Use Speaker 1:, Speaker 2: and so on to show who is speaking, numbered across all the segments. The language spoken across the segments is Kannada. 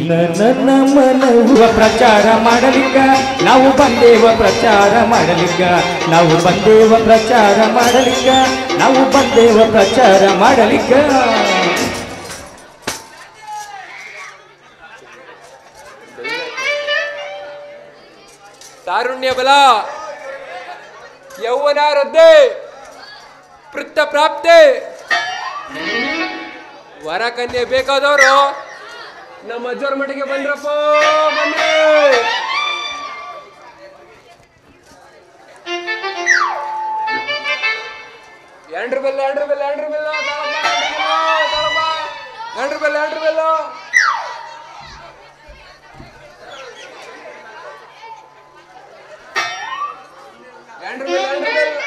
Speaker 1: ನಿನ್ನ ನನ್ನ ಮನವ ಪ್ರಚಾರ ಮಾಡಲಿಕ್ಕ ನಾವು ಬಂದೇವ ಪ್ರಚಾರ ಮಾಡಲಿಕ್ಕ ನಾವು ಬಂದೇವ ಪ್ರಚಾರ ಮಾಡಲಿಕ್ಕ ನಾವು ಬಂದೇವ ಪ್ರಚಾರ ಮಾಡಲಿಕ್ಕ
Speaker 2: ತಾರುಣ್ಯ ಬಲ ಯೌವನ ರದ್ದೆ ಪೃತ್ತ ಪ್ರಾಪ್ತೆ ವರ ಕನ್ಯೆ ಬೇಕಾದವರು ನಮ್ಮ ಅಜ್ಜೋರ್ ಮಟ್ಟಿಗೆ ಬಂದ್ರಪ್ಪ ಬನ್ನಿ ಎಂಡ್ರು ಬೆಲ್ಲ ಎಂಡ್ರು ಬೆಲ್ಲ ಎಂಡ್ರು ಬೆಲ್ಲ ಎಂಡ್ರು ಬೆಲ್ಲ ಎಂಡ್ರು ಬೆಲ್ಲ ಎಂಡ್ರು ಬೆಲ್ಲ ಎಂಡ್ರು ಬೆಲ್ಲ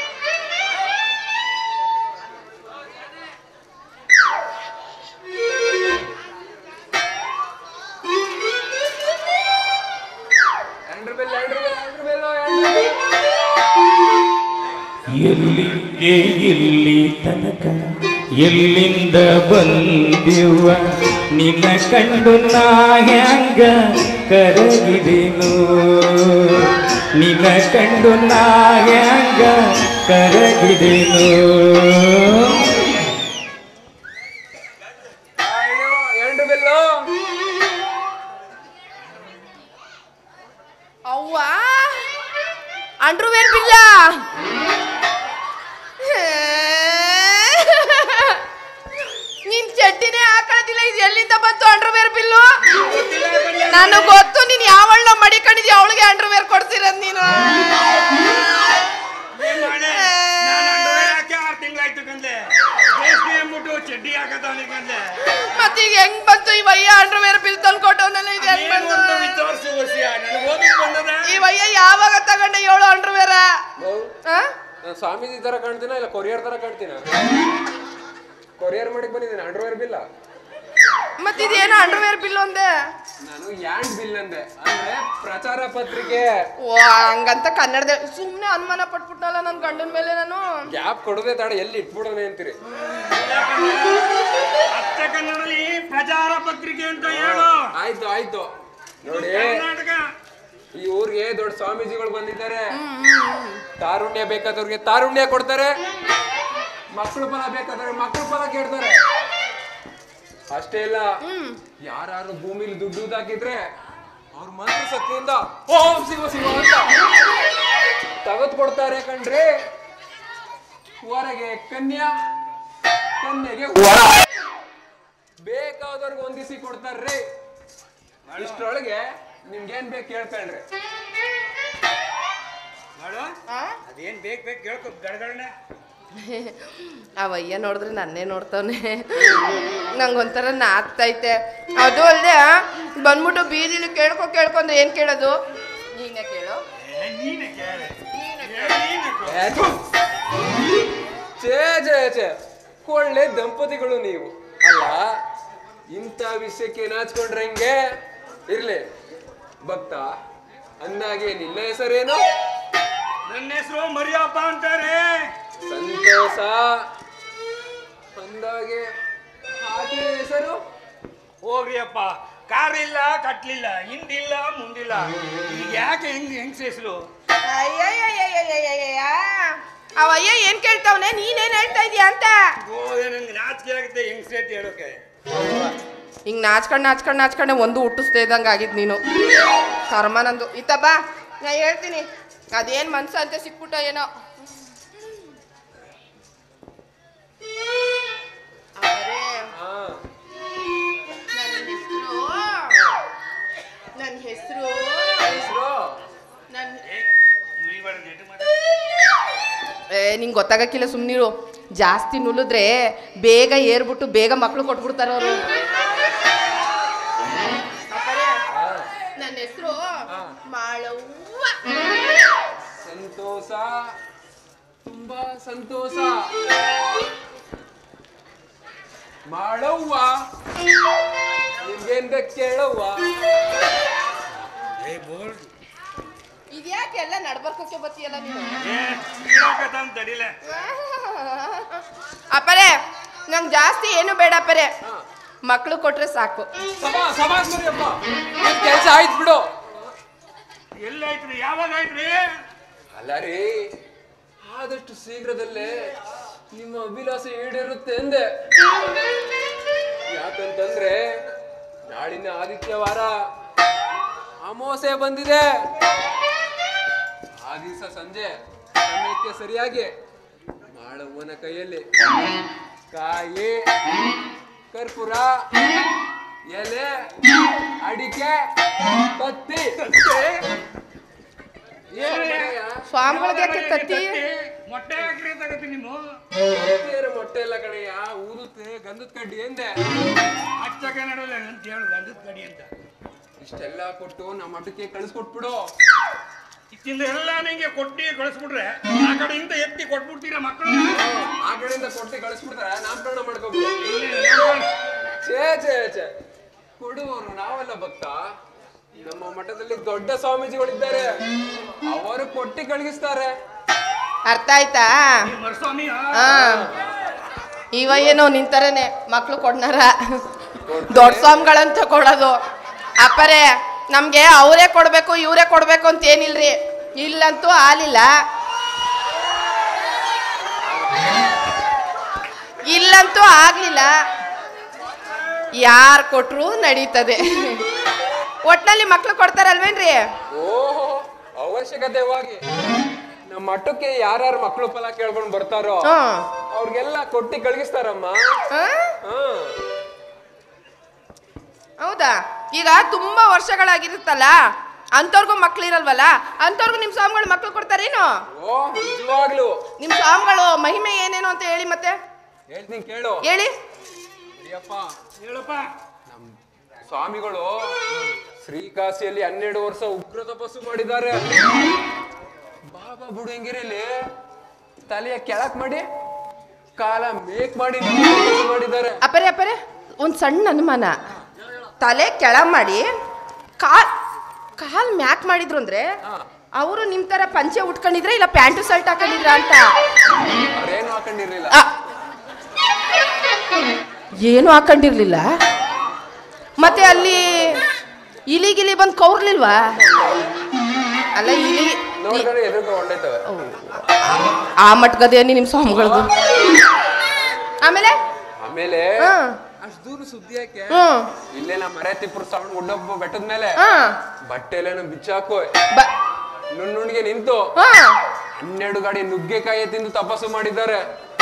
Speaker 2: ಎಂಡ್ರು ಬೆಲ್ಲ ಎಂಡ್ರು ಬೆಲ್ಲ ಎಂಡ್ರು ಬೆಲ್ಲ ಎಂಡ್ರು ಬೆಲ್ಲ
Speaker 1: ಎಲ್ಲಿಗೆ ಇಲ್ಲಿ ತನಕ ಎಲ್ಲಿಂದ ಬಂದಿವ ನಿನ್ನ ಕಂಡು ನಾ ಹ್ಯಾಂಗ ಕರಗಿದೆನು ನಿನ್ನ ಕಂಡು ನಾ ಹ್ಯಾಂಗ ಕರಗಿದೆನು
Speaker 2: ಅಯ್ಯೋ, ಎಂಡ್ರು ಬೆಲ್ಲ
Speaker 3: ಅವ್ವ ಅಂಡ್ರವೇರ್ ಬಿಲ್ಲ ನಿನ್ ಚಡ್ಡಿನೇ ಹಾಕೊಳ್ಳೋದಿಲ್ಲ ಇದು ಎಲ್ಲಿಂದ ಬಂತು ಅಂಡರ್ವೇರ್ ಬಿಲ್ಲು ನನಗೆ ಗೊತ್ತು ನೀನ್ ಯಾವಳ ಮಡಿಕೊಂಡಿದ್ಯ ಅವಳಿಗೆ ಅಂಡರ್ವೇರ್ ಕೊಡ್ತಿರೋದ್ ನೀನು
Speaker 4: ತಿಂಗಳಾಯ್ತು ಕಂದೆ ಬೇಸಿಗೆ ಅಂದ್ಬಿಟ್ಟು ಚಡ್ಡಿ ಹಾಕತಾವನಿ ಕಂದೆ
Speaker 3: ಮತ್ತೀಗ ಹೆಂಗ್ ಬಂತು ಈ ವಯ್ಯ ಅಂಡರ್ವೇರ್ ಬಿಲ್ ತಂದು ಕೊಟ್ಟವನೆಲ್ಲ ಇದು ಹೆಂಗ್
Speaker 4: ಏನು
Speaker 3: ಬಂತು
Speaker 4: ಅಂತ ವಿಚಾರಿಸು ವಸಿಯ ನನಗೆ ಓದಿಕ್ ಬಂದದ
Speaker 3: ಈ ವಯ್ಯ ಯಾವಾಗ ತಗೊಂಡೆ ಏಳು ಅಂಡರ್ವೇರ
Speaker 2: ನಾನು ಸ್ವಾಮೀಜಿ ತರ ಕಾಣ್ತೀನ ಇಲ್ಲ ಕೊರಿಯರ್ ತರ ಕಾಣ್ತೀನ ಕೊರಿಯರ್ ಮಾಡಕ್ ಬಂದಿದ್ದೀನಿ ಅಂಡರ್ವೇರ್ ಬಿಲ್ಲ
Speaker 3: ಮತ್ ಇದೇನು ಅಂಡರ್ವೇರ್ ಬಿಲ್ ಒಂದೇ
Speaker 2: ನಾನು ಯಾಂಡ್ ಬಿಲ್ ಅಂದೆ ಅಂದ್ರೆ ಪ್ರಚಾರ ಪತ್ರಿಕೆ
Speaker 3: ಓ ಹಂಗಂತ ಕನ್ನಡದ ಸುಮ್ನೆ ಅನುಮಾನ ಪಟ್ಬಿಟ್ನಲ್ಲ ನನ್ ಗಂಡನ ಮೇಲೆ ನಾನು
Speaker 2: ಗ್ಯಾಪ್ ಕೊಡದೆ ತಡ ಎಲ್ಲಿ ಇಟ್ಬಿಡೋಣ ಅಂತೀರಿ
Speaker 4: ಅಚ್ಚ ಕನ್ನಡದಲ್ಲಿ ಪ್ರಚಾರ ಪತ್ರಿಕೆ ಅಂತ ಹೇಳು
Speaker 2: ಆಯ್ತು ಆಯ್ತು ನೋಡಿ
Speaker 4: ಕರ್ನಾಟಕ
Speaker 2: ಈ ಊರಿಗೆ ದೊಡ್ಡ ಸ್ವಾಮೀಜಿಗಳು ಬಂದಿದ್ದಾರೆ ತಾರುಣ್ಯ ಬೇಕಾದವ್ರಿಗೆ ತಾರುಣ್ಯ ಕೊಡ್ತಾರೆ ಮಕ್ಕಳು ಫಲ ಬೇಕಾದ್ರೆ ಮಕ್ಕಳು ಫಲ ಕೇಳ್ತಾರೆ ಅಷ್ಟೇ ಇಲ್ಲ ಯಾರು ಭೂಮಿಲಿ ದುಡ್ಡು ಹಾಕಿದ್ರೆ ಅವ್ರ ಮಂತ್ರ ಶಕ್ತಿಯಿಂದ ಓಂ ಶಿವ ಶಿವ ಅಂತ ತೆಗೆದು ಕೊಡ್ತಾರೆ ಕಣ್ರಿ ಹೊರಗೆ ಕನ್ಯಾ ಕನ್ಯೆಗೆ ವರ ಬೇಕಾದವ್ರಿಗೆ ಹೊಂದಿಸಿ ಕೊಡ್ತಾರ್ರಿ ಇಷ್ಟರೊಳಗೆ ನಿಮ್ಗೇನ್ ಬೇಕು ಕೇಳ್ಕೊಂಡ್ರಿ
Speaker 4: ನೋಡು ಅದೇನ್ ಬೇಕು ಬೇಕು ಕೇಳ್ಕೊ ಗಡಗಡನೆ
Speaker 3: ಅವಯ್ಯ ನೋಡಿದ್ರೆ ನನ್ನೇ ನೋಡ್ತಾವನೆ ನಂಗೊಂಥರ ನಾಚ್ತೈತೆ ಅದು ಅಲ್ಲದೆ ಬಂದ್ಬಿಟ್ಟು ಬೀದಿಲಿ ಕೇಳ್ಕೊ ಕೇಳ್ಕೊಂಡ್ರೆ ಏನ್ ಕೇಳೋದು ನೀನೇ ಕೇಳು
Speaker 4: ನೀನೆ ಕೇಳೆ
Speaker 3: ನೀನೇ
Speaker 4: ನೀನೆ ಕೋ-
Speaker 2: ಏ, ಥು. ಛೇ ಛೇ ಛೇ ಒಳ್ಳೆ ದಂಪತಿಗಳು ನೀವು ಅಲ್ಲ ಇಂಥ ವಿಷಯಕ್ಕೆ ನಾಚ್ಕೊಂಡ್ರೆ ಹೆಂಗೆ ಇರ್ಲಿ ಭಕ್ತ ಅಂದಾಗೆ ನಿನ್ನ ಹೆಸರೇನು
Speaker 4: ನನ್ನ ಹೆಸರು ಮರಿಯಪ್ಪ ಅಂತಾರೆ
Speaker 2: ಸಂತೋಷ ಅಂದಾಗೆ ಆಕೆಯ ಹೆಸರು
Speaker 4: ಹೋಗ್ರಿಯಪ್ಪ ಕಾರ್ ಇಲ್ಲ ಕಟ್ಲಿಲ್ಲ ಹಿಂದಿಲ್ಲ ಮುಂದಿಲ್ಲ ಈಗ ಯಾಕೆ ಹೆಂಗ್ ಹೆಂಗ್ಸ್ ಹೆಸರು
Speaker 3: ಅಯ್ಯಯ್ಯಯ್ಯಯ್ಯಯ್ಯಯ್ಯಯ್ಯ. ಅವಯ್ಯ ಏನ್ ಕೇಳ್ತಾವನೆ ನೀನೇನ್ ಹೇಳ್ತಾ ಇದೀಯ ಅಂತ
Speaker 4: ಗೋದೆ ನಂಗೆ ನಾಚಿಕೆ ಆಗುತ್ತೆ ಹೆಂಗ್ಸ್ ಅಂತ ಹೇಳೋಕೆ
Speaker 3: ಹಿಂಗ್ ನಾಚ್ಕೊಂಡ್ ನಾಚ್ಕೊಂಡ್ ನಾಚ್ಕೊಂಡೆ ಒಂದು ಹುಟ್ಟಿಸ್ದೇ ಇದ್ದಂಗ ಆಗಿದ್ ನೀನು ಕರ್ಮ ನಂದು ಇತ್ತ ಬಾ ನಾ ಹೇಳ್ತೀನಿ ಅದೇನ್ ಮನ್ಸ ಅಂತ ಸಿಕ್ಬಿಟ್ಟ ಏನೋ ಅವರೇ,
Speaker 2: ಹಾ
Speaker 3: ನನ್ ಹೆಸರು
Speaker 2: ಹೆಸರು
Speaker 3: ನನ್
Speaker 4: ನುಲಿಬಾರ್ದು ಎಟ್ಟು ಮಾಡ
Speaker 3: ಏ ನಿಂಗೆ ಗೊತ್ತಾಗಕ್ಕಿಲ್ಲ ಸುಮ್ನಿರು ಜಾಸ್ತಿ ನುಲಿದ್ರೆ ಬೇಗ ಏರ್ಬಿಟ್ಟು ಬೇಗ ಮಕ್ಳು ಕೊಟ್ಬಿಡ್ತಾರ ಅವರು ನನ್ನ ಹೆಸರು ಮಾಳವ್ವ
Speaker 2: ಸಂತೋಷ ತುಂಬಾ ಸಂತೋಷ ಮಾಡವ್ವ ನಿಮ್ಗೇನ್ ಬೇಕು ಕೇಳವ್ವ
Speaker 4: ಏ ಬೋಲ್
Speaker 3: ಇದ್ಯಾಕೆ ಎಲ್ಲ ನಡ್ಬರ್ಕೋಕೆ ಬತ್ತೀಯಲ್ಲ ನೀನು
Speaker 4: ಏ ಇರಾಕತ್ತಾನ್ ತಡಿಲೆ
Speaker 3: ಅಪ್ಪರೇ ನಂಗೆ ಜಾಸ್ತಿ ಏನು ಬೇಡ ಅಪ್ಪರೇ ಮಕ್ಳು ಕೊಟ್ರೆ ಸಾಕು
Speaker 2: ಸಭಾ ಸಮಾಜ್ ಮರಿಯಪ್ಪ ಕೆಲಸ ಆಯ್ತು ಬಿಡು
Speaker 4: ಎಲ್ಲಾಯ್ತ್ರಿ ಯಾವಾಗ ಆಯ್ತ್ರಿ
Speaker 2: ಅಲ್ಲ ರೀ ಆದಷ್ಟು ಶೀಘ್ರದಲ್ಲೇ ನಿಮ್ಮ ಅಭಿಲಾಷ ಈಡೇರುತ್ತೆ ಎಂದೆ ಯಾಕಂತಂದ್ರೆ ನಾಳಿನ ಆದಿತ್ಯವಾರ ಅಮಾವಾಸ್ಯೆ ಬಂದಿದೆ ಆ ದಿವಸ ಸಂಜೆ ಸಮಯಕ್ಕೆ ಸರಿಯಾಗಿ ಮಾಳವ್ವನ ಕೈಯಲ್ಲಿ ಕಾಯಿ ಕರ್ಪೂರ ಎಲೆ ಅಡಿಕೆ ಕತ್ತಿ
Speaker 4: ಏನ್ರಿ?
Speaker 3: ಸ್ವಾಮಿಗಳಿಗೆ ಯಾಕೆ ತತ್ತಿ
Speaker 4: ಮೊಟ್ಟೆ ಹಾಕ್ರಿ ತಗತಿ ನೀವು
Speaker 2: ಬೇರೆ ಮೊಟ್ಟೆ ಎಲ್ಲ ಕಡೆಯ ಊದುತ್ತೆ ಗಂಧದ ಕಡ್ಡಿ ಎಂದೆ
Speaker 4: ಹಚ್ಚಕ್ಕೆ ನಡಲ್ಲ ಅಂತ ಹೇಳು ಗಂಧದ ಕಡಿ ಅಂತ
Speaker 2: ಇಷ್ಟೆಲ್ಲ ಕೊಟ್ಟು ನಮ್ಮ ಮಠಕ್ಕೆ ಕಳಿಸ್ಕೊಟ್ಬಿಡು
Speaker 4: ಇತ್ತಿಂದ ಎಲ್ಲ ನಿಂಗೆ ಕೊಟ್ಟಿ ಕಳಿಸ್ಬಿಟ್ರೆ ಆ ಕಡೆಯಿಂದ ಎತ್ತಿ ಕೊಟ್ಬಿಡ್ತೀರ ಮಕ್ಕಳು
Speaker 2: ಆ ಕಡೆಯಿಂದ ಕೊಟ್ಟು ಕಳಿಸ್ಬಿಡ್ತಾರೆ ನಾಮಕರಣ ಮಾಡ್ಕೋಬಿಡು ಛೇ ಛೇ ಛೇ ಕೊಡುವವರು ನಾವೆಲ್ಲ ಭಕ್ತ ನಮ್ಮ ಮಠದಲ್ಲಿ ದೊಡ್ಡ ಸ್ವಾಮೀಜಿಗಳಿದ್ದಾರೆ ಅವರು ಕೊಟ್ಟಿ ಕಳಿಸ್ತಾರೆ
Speaker 3: ಅರ್ಥ ಆಯ್ತಾ
Speaker 4: ಮರಸ್ವಾಮಿ
Speaker 3: ಹಾ ಇವ ಏನೋ ನಿಂತರನೆ ಮಕ್ಳು ಕೊಡ್ನಾರ ದೊಡ್ಡ ಸ್ವಾಮಿಗಳಂತ ಕೊಡೋದು ಅಪ್ಪರೇ ನಮ್ಗೆ ಅವರೇ ಕೊಡ್ಬೇಕು ಇವರೇ ಕೊಡ್ಬೇಕು ಅಂತ ಏನಿಲ್ರಿ ಇಲ್ಲಂತೂ ಆಲಿಲ್ಲ ಇಲ್ಲಂತೂ ಆಗ್ಲಿಲ್ಲ ಯಾರು ಕೊಟ್ರು ನಡೀತದೆ ಒಟ್ನಲ್ಲಿ ಮಕ್ಳು ಕೊಡ್ತಾರಲ್ವೇನ್ರಿ
Speaker 2: ಓಹೋ ಅವಶ್ಯಕತೆವಾಗಿ ನಮ್ಮ ಮಠಕ್ಕೆ ಯಾರ್ಯಾರು ಮಕ್ಕಳು ಫಲ ಕೇಳ್ಕೊಂಡು ಬರ್ತಾರೋ
Speaker 3: ಹ್ಮ್
Speaker 2: ಅವ್ರಿಗೆಲ್ಲ ಕೊಟ್ಟಿ ಕಳಿಸ್ತಾರಮ್ಮ
Speaker 3: ಹಾ?
Speaker 2: ಹಾ
Speaker 3: ಹೌದಾ ಈಗ ತುಂಬಾ ವರ್ಷಗಳಾಗಿರುತ್ತಲ್ಲ ಅಂತವ್ರಿಗೂ ಮಕ್ಳಿರಲ್ವಲ್ಲ ಅಂತವ್ರಿಗೂ ನಿಮ್ ಸ್ವಾಮಿಗಳು ಮಕ್ಳು ಕೊಡ್ತಾರೇನು
Speaker 2: ಓ ನಿಜವಾಗ್ಲು
Speaker 3: ನಿಮ್ ಸ್ವಾಮಿಗಳು ಮಹಿಮೆ ಏನೇನು ಅಂತ ಹೇಳಿ ಮತ್ತೆ
Speaker 2: ಹೇಳ್ತೀನಿ ಕೇಳು
Speaker 3: ಹೇಳಿ
Speaker 2: ಅಯ್ಯಪ್ಪ
Speaker 4: ಹೇಳಪ್ಪ
Speaker 2: ನಮ್ ಸ್ವಾಮಿಗಳು ಶ್ರೀಕಾಶಿಯಲ್ಲಿ ಹನ್ನೆರಡು ವರ್ಷ ಉಗ್ರ ತಪಸ್ಸು ಮಾಡಿದ್ದಾರೆ ಬಾಬಾ ಬುಡಂಗಿರಿಯಲ್ಲಿ ತಲೆಯ ಕೆಳಕ್ ಮಾಡಿ ಕಾಲ ಮೇಕ್ ಮಾಡಿ ತಪಸ್ಸು ಮಾಡಿದ್ದಾರೆ
Speaker 3: ಅಪ್ಪರೆ ಅಪ್ಪರೆ ಒಂದ್ ಸಣ್ಣ ಅನುಮಾನ ತಲೆ ಕೆಳ ಮಾಡಿ ಕಾಲ್ ಕಾಲ್ ಮ್ಯಾಕ್ ಮಾಡಿದ್ರು ಅಂದ್ರೆ
Speaker 2: ಹಾ.
Speaker 3: ಅವರು ನಿಮ್ ತರ ಪಂಚೆ ಉಟ್ಕೊಂಡಿದ್ರೆ ಇಲ್ಲ ಪ್ಯಾಂಟು ಶರ್ಟ್ ಹಾಕೊಂಡಿದ್ರ ಅಂತ
Speaker 2: ಅವ್ರೇನು ಹಾಕೊಂಡಿರ್ಲಿಲ್ಲ
Speaker 3: ಆ. ಏನು ಹಾಕೊಂಡಿರ್ಲಿಲ್ಲ ಮತ್ತೆ ಅಲ್ಲಿ ಇಲಿ ಗಿಲಿ ಬಂದು ಕೌರ್ಲಿಲ್ವಾ ಅಲ್ಲ ಇಲಿ
Speaker 2: ನೋಡಿದ್ರೆ ಎದುರು ಹೊಂಡೈತವೆ
Speaker 3: ಆ ಮಟ್ಗದೇನಿ ನಿಮ್ ಸ್ವಾಮಿಗಳದು ಆಮೇಲೆ
Speaker 2: ಆಮೇಲೆ
Speaker 3: ಹಾ
Speaker 2: ಅಷ್ಟು ದೂರ ಸುದ್ದಿ ಯಾಕೆ
Speaker 3: ಹ್ಮ್
Speaker 2: ಇಲ್ಲೇ ನಮ್ಮ ಮರೆ ತಿಪ್ಪುರ ಸೌಂಡ್ ಗುಡ್ಡಪ್ಪ ಬೆಟ್ಟದ ಮೇಲೆ
Speaker 3: ಹಾ
Speaker 2: ಬಟ್ಟೆ ಎಲ್ಲ ಬಿಚ್ಚಾಕೋ
Speaker 3: ಬ
Speaker 2: ನುಣ್ಣುಣ್ಣಿಗೆ ನಿಂತು
Speaker 3: ಹಾ
Speaker 2: ಹನ್ನೆರಡು ಗಾಡಿ ನುಗ್ಗೆಕಾಯಿ ತಿಂದು ತಪಸ್ಸು ಮಾಡಿದ್ದಾರೆ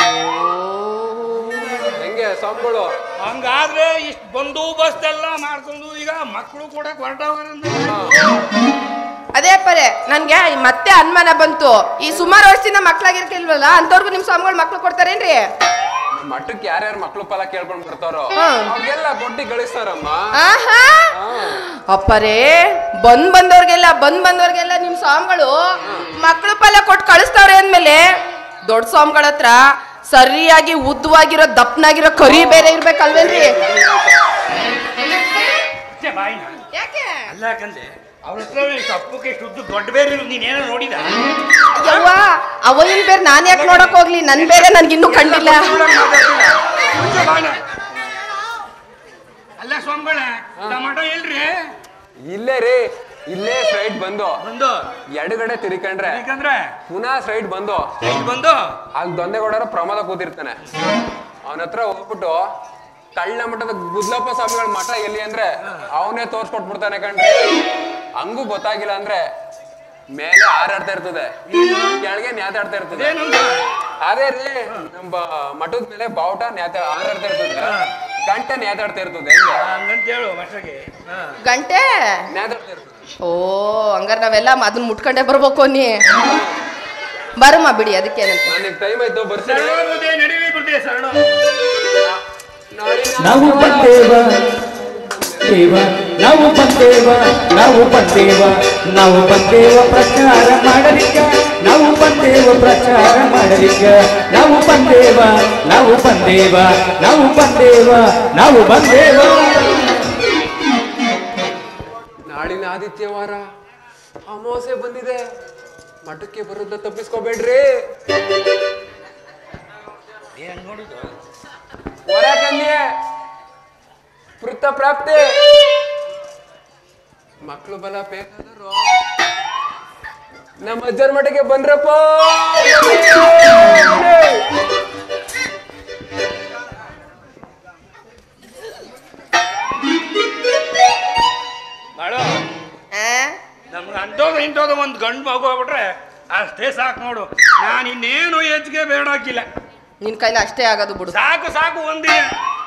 Speaker 2: ಹೆಂಗೆ ಸ್ವಾಮಿಗಳು
Speaker 4: ಹಂಗಾದ್ರೆ ಇಷ್ಟು ಬಂದೋಬಸ್ತ್ ಎಲ್ಲ ಮಾಡ್ಕೊಂಡು ಈಗ ಮಕ್ಕಳು ಕೂಡ ಹೊರಟವ್ರಂತ
Speaker 3: ಅದೇ ಪರೆ ನನ್ಗೆ ಈ ಮತ್ತೆ ಅನುಮಾನ ಬಂತು ಈ ಸುಮಾರು ವರ್ಷದಿಂದ ಮಕ್ಳಾಗಿರ್ಕಿಲ್ವಲ್ಲ ಅಂತವ್ರಿಗೂ ನಿಮ್ ಸ್ವಾಮಿಗಳು ಮಕ್ಳು ಕೊಡ್ತಾರೇನ್ರಿ
Speaker 2: ನಮ್ಮ ಮಠಕ್ಕೆ ಯಾರ್ಯಾರು ಮಕ್ಳು ಫಲ ಕೇಳ್ಕೊಂಡ್ ಬರ್ತಾರೋ
Speaker 3: ಹ್ಮ್.
Speaker 2: ಅವ್ರಿಗೆಲ್ಲ ಕೊಟ್ಟಿ ಗಳಿಸ್ತಾರಮ್ಮ
Speaker 3: ಆಹಾ ಅಪ್ಪರೇ ಬಂದ್ ಬಂದವ್ರಿಗೆಲ್ಲ ಬಂದ್ ಬಂದವ್ರಿಗೆಲ್ಲ ನಿಮ್ ಸ್ವಾಮಿಗಳು ಮಕ್ಳು ಫಲ ಕೊಟ್ಟು ಕಳಿಸ್ತಾವ್ರೆ ಅಂದ್ಮೇಲೆ ದೊಡ್ಡ ಸ್ವಾಮಿಗಳ ಹತ್ರ ಸರಿಯಾಗಿ ಉದ್ದವಾಗಿರೋ ದಪ್ಪನಾಗಿರೋ ಕರಿ ಬೇರೆ ಇರ್ಬೇಕಲ್ವೇನ್ರಿ
Speaker 4: ಅಷ್ಟೇ ಬಾಯಿನ
Speaker 3: ಯಾಕೆ
Speaker 4: ಅಲ್ಲ ಯಾಕಂದ್ರೆ ಅವ್ರ ಹತ್ರ ಕಪ್ಪಕ್ಕೆ ಶುದ್ಧ ದೊಡ್ಡ ಬೇರೆ ಇರೋದು ನೀನೇನೋ ನೋಡಿದ
Speaker 3: ಯವ್ವ ಅವನ್ ಬೇರೆ ನಾನ್ ಯಾಕೆ ನೋಡಕ್ ಹೋಗ್ಲಿ ನನ್ ಬೇರೆ ನನ್ಗಿನ್ನೂ ಕಂಡಿಲ್ಲ
Speaker 4: ಅಷ್ಟೇ ಬಾಯಿನ. ಅಲ್ಲ ಸ್ವಾಮಿಗಳೇ ಟಮಾಟೋ ಇಲ್ರಿ
Speaker 2: ಇಲ್ಲೇ ರೀ ಇಲ್ಲೇ ಸ್ಟ್ರೈಟ್ ಬಂದು
Speaker 4: ಬಂದು
Speaker 2: ಎಡಗಡೆ ತಿರ್ಕೊಂಡ್ರೆ
Speaker 4: ಯಾಕಂದ್ರೆ
Speaker 2: ಪುನಃ ಸ್ಟ್ರೈಟ್ ಬಂದು
Speaker 4: ಇಲ್ಲಿ ಬಂದು
Speaker 2: ಅಲ್ಲಿ ದೊಂದೆಗೌಡರ ಪ್ರಮಾದ ಕೂತಿರ್ತಾನೆ ಅವನ ಹತ್ರ ಹೋಗ್ಬಿಟ್ಟು ಕಳ್ಳ ಮಠದ ಗುದ್ಲಪ್ಪ ಸ್ವಾಮಿಗಳ ಮಠ ಎಲ್ಲಿ ಅಂದ್ರೆ ಅವನೇ ತೋರ್ಸ್ಕೊಟ್ಬಿಡ್ತಾನೆ ಕಣ್ರಿ ಹಂಗೂ ಗೊತ್ತಾಗಿಲ್ಲ ಅಂದ್ರೆ ಮೇಲೆ ಹಾರಾಡ್ತಾ ಇರ್ತದೆ ಕೆಳಗೆ ನ್ಯಾತಾಡ್ತಾ ಇರ್ತದೆ
Speaker 4: ಏನು ಅಂತ?
Speaker 2: ಅದೇ ರೀ ನಮ್ಮ ಮಠದ ಮೇಲೆ ಬಾವುಟ ನ್ಯಾತ ಹಾರಾಡ್ತಾ ಇರ್ತದೆ ಗಂಟೆ ನ್ಯಾತಾಡ್ತಾ ಇರ್ತದೆ ಹೆಂಗೆ?
Speaker 4: ಹಂಗಂತ ಹೇಳು ಮಟ್ಟಗೆ
Speaker 3: ಗಂಟೆ
Speaker 2: ನ್ಯಾತಾಡ್ತಾ ಇರ್ತದೆ
Speaker 3: ಓ ಹಂಗಾರ ನಾವೆಲ್ಲ ಅದನ್ನ ಮುಟ್ಕೊಂಡೇ ಬರ್ಬೇಕು ನೀ ಬರಮ್ಮ ಬಿಡಿ ಅದಕ್ಕೇನಂತ
Speaker 2: ನನಗೆ ಟೈಮ್ ಆಯ್ತು ಬರ್ತೀನಿ
Speaker 4: ಸರಳ ಬುದ್ಧಿ ನಡಿವಿ ಬುದ್ಧಿ ಸರಳ
Speaker 2: ನಾಳಿನ
Speaker 1: ನಾವು ಬಂದೇವ ದೇವ ನಾವು ಬಂದೇವ ನಾವು ಬಂದೇವ ನಾವು ಬಂದೇವ ಪ್ರಚಾರ ಮಾಡಲಿಕ್ಕ ನಾವು ಬಂದೇವ ಪ್ರಚಾರ ಮಾಡಲಿಕ್ಕ ನಾವು ಬಂದೇವ ನಾವು ಬಂದೇವ ನಾವು ಬಂದೇವ ನಾವು ಬಂದೇವ
Speaker 2: ನಾಳಿನ ಆದಿತ್ಯವಾರ ಅಮಾವಾಸ್ಯೆ ಬಂದಿದೆ ಮಠಕ್ಕೆ ಬರೋದ ತಪ್ಪಿಸ್ಕೋಬೇಡ್ರಿ
Speaker 4: ಏನ್ ನೋಡುದು
Speaker 2: ಹೊರ ಕನ್ಯೆ ವೃತ್ತ ಪ್ರಾಪ್ತಿ ಮಕ್ಕಳು ಬಲ ಬೇಕಾದ್ರು ನಮ್ಮ ಅಜ್ಜರ ಮಠಕ್ಕೆ ಬಂದ್ರಪ್ಪ
Speaker 4: ಬಾಳು
Speaker 3: ಆ?
Speaker 4: ನಮ್ಗೆ ಅಂಥದ್ದು ಇಂಥದ್ದು ಒಂದು ಗಂಡು ಮಗು ಆಗ್ಬಿಟ್ರೆ ಅಷ್ಟೇ ಸಾಕು ನೋಡು ನಾನು ಇನ್ನೇನು ಹೆಚ್ಚಿಗೆ ಬೇಡ ಹಾಕಿಲ್ಲ
Speaker 3: ನಿನ್ ಕೈಲಿ ಅಷ್ಟೇ ಆಗೋದು ಬಿಡು
Speaker 4: ಸಾಕು ಸಾಕು ಒಂದಿನ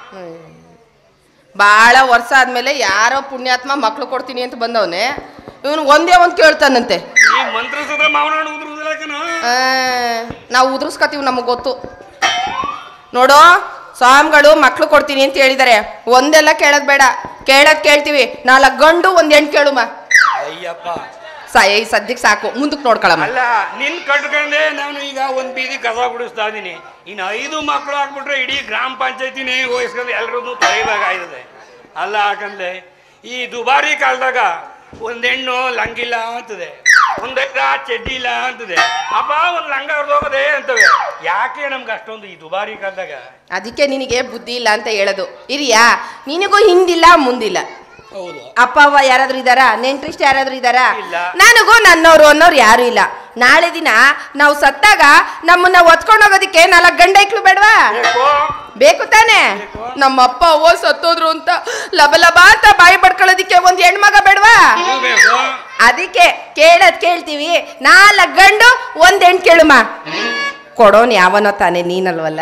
Speaker 3: ಬಾಳ ವರ್ಷ ಆದ್ಮೇಲೆ ಯಾರೋ ಪುಣ್ಯಾತ್ಮ ಮಕ್ಳು ಕೊಡ್ತೀನಿ ಅಂತ ಬಂದವನೆ ಇವನು ಒಂದೇ ಒಂದ್ ಕೇಳ್ತಾನಂತೆ
Speaker 4: ಈ ಮಂತ್ರಸಿದ್ರೆ ಮಾವನ ಉದ್ರುದಿಲ್ಲ ಕಣ
Speaker 3: ಆ, ನಾವು ಉದುರ್ಸ್ಕೊತೀವಿ ನಮಗ್ ಗೊತ್ತು ನೋಡು ಸ್ವಾಮಿಗಳು ಮಕ್ಳು ಕೊಡ್ತೀನಿ ಅಂತ ಹೇಳಿದಾರೆ ಒಂದೆಲ್ಲ ಕೇಳೋದ್ ಬೇಡ ಕೇಳೋದ್ ಕೇಳ್ತೀವಿ ನಾಲ್ಕು ಗಂಡು ಒಂದ್ ಹೆಣ್ಣು ಕೇಳುಮ
Speaker 4: ಅಯ್ಯಪ್ಪ
Speaker 3: ಸಾಯ ಈ ಸದ್ಯಕ್ಕೆ ಸಾಕು ಮುಂದಕ್ಕೆ ನೋಡ್ಕೊಳಮ್ಮ
Speaker 4: ಅಲ್ಲ ನಿನ್ ಕಟ್ಕೊಂಡೆ ನಾನು ಈಗ ಒಂದ್ ಬೀದಿ ಕಸ ಗುಡಿಸ್ತಾ ಇದೀನಿ ಇನ್ನು ಐದು ಮಕ್ಕಳು ಹಾಕ್ಬಿಟ್ರೆ ಇಡೀ ಗ್ರಾಮ ಪಂಚಾಯತಿನೇ ವಹಿಸ್ಕೊಂಡು ಎಲ್ರದ್ದು ತೊಳಿಬೇಕಾಗ್ತದೆ ಅಲ್ಲ ಯಾಕಂದ್ರೆ ಈ ದುಬಾರಿ ಕಾಲದಾಗ ಒಂದ್ ಹೆಣ್ಣು ಲಂಗಿಲ್ಲ ಅಂತದೆ ಒಂದ್ ಎಕ್ರ ಚಡ್ಡಿ ಇಲ್ಲ ಅಂತದೆ ಅಪ್ಪ ಒಂದ್ ಲಂಗ ಹೊರದೋಗದೆ ಅಂತವೆ ಯಾಕೆ ನಮ್ಗೆ ಅಷ್ಟೊಂದು ಈ ದುಬಾರಿ ಕಾಲದಾಗ
Speaker 3: ಅದಕ್ಕೆ ನಿನಗೆ ಬುದ್ಧಿ ಇಲ್ಲ ಅಂತ ಹೇಳೋದು ಇರಿಯಾ ನಿನಗೂ ಹಿಂದಿಲ್ಲ ಮುಂದಿಲ್ಲ
Speaker 4: ಹೌದು
Speaker 3: ಅಪ್ಪ ಅವ್ವ ಯಾರಾದ್ರೂ ಇದಾರಾ ನೆಂಟ್ರಿಸ್ಟ್ ಯಾರಾದ್ರೂ ಇದಾರಾ
Speaker 4: ಇಲ್ಲ.
Speaker 3: ನನಗೂ ನನ್ನವ್ರು ಅನ್ನೋರು ಯಾರು ಇಲ್ಲ ನಾಳೆ ದಿನ ನಾವು ಸತ್ತಾಗ ನಮ್ಮನ್ನ ಒತ್ಕೊಂಡು ಹೋಗೋದಿಕ್ಕೆ ನಾಲ್ಕು ಗಂಡ ಐಕ್ಳು ಬೇಡವಾ
Speaker 4: ಬೇಕು
Speaker 3: ಬೇಕು ತಾನೇ ನಮ್ಮ ಅಪ್ಪ ಅವ್ವ ಸತ್ತೋದ್ರು ಅಂತ ಲಬ ಲಬ ಅಂತ ಬಾಯಿ ಪಡ್ಕೊಳ್ಳೋದಿಕ್ಕೆ ಒಂದ್ ಹೆಣ್ಮಗ ಬೇಡವಾ
Speaker 4: ಇದು ಬೇಕು
Speaker 3: ಅದಕ್ಕೆ ಕೇಳದ್ ಕೇಳ್ತೀವಿ ನಾಲ್ಕು ಗಂಡು ಒಂದ್ ಹೆಣ್ ಕೇಳುಮ ಕೊಡೋನ್ ಯಾವನೋ ತಾನೇ ನೀನಲ್ವಲ್ಲ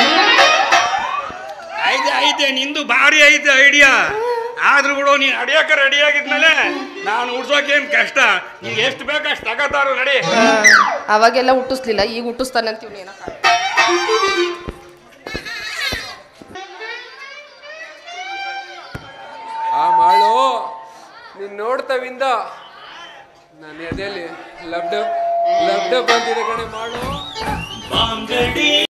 Speaker 4: ಐತೆ ಐತೆ ನಿಂದು ಭಾರಿ ಐತೆ ಐಡಿಯಾ ಆದ್ರೂ ಬಿಡು ನೀನ್ ಅಡಿಯಕ ರೆಡಿ ಆಗಿದ್ಮೇಲೆ ನಾನು ಉಡ್ಸೋಕೇನ್ ಕಷ್ಟ ನೀನ್ ಎಷ್ಟು ಬೇಕು ಅಷ್ಟು ತಗೋತಾರು ನಡಿ
Speaker 3: ಅವಾಗೆಲ್ಲ ಹುಟ್ಟಿಸ್ಲಿಲ್ಲ ಈಗ ಹುಟ್ಟಿಸ್ತಾನಂತೀವಿ ಏನೋ
Speaker 2: ಆ ಮಾಡು ನೀನ್ ನೋಡ್ತವಿಂದ ನನ್ನ ಎದೆಯಲ್ಲಿ ಲಬ್ಡ ಲಬ್ಡ ಬಂದಿದೆ ಕಣೆ ಮಾಡು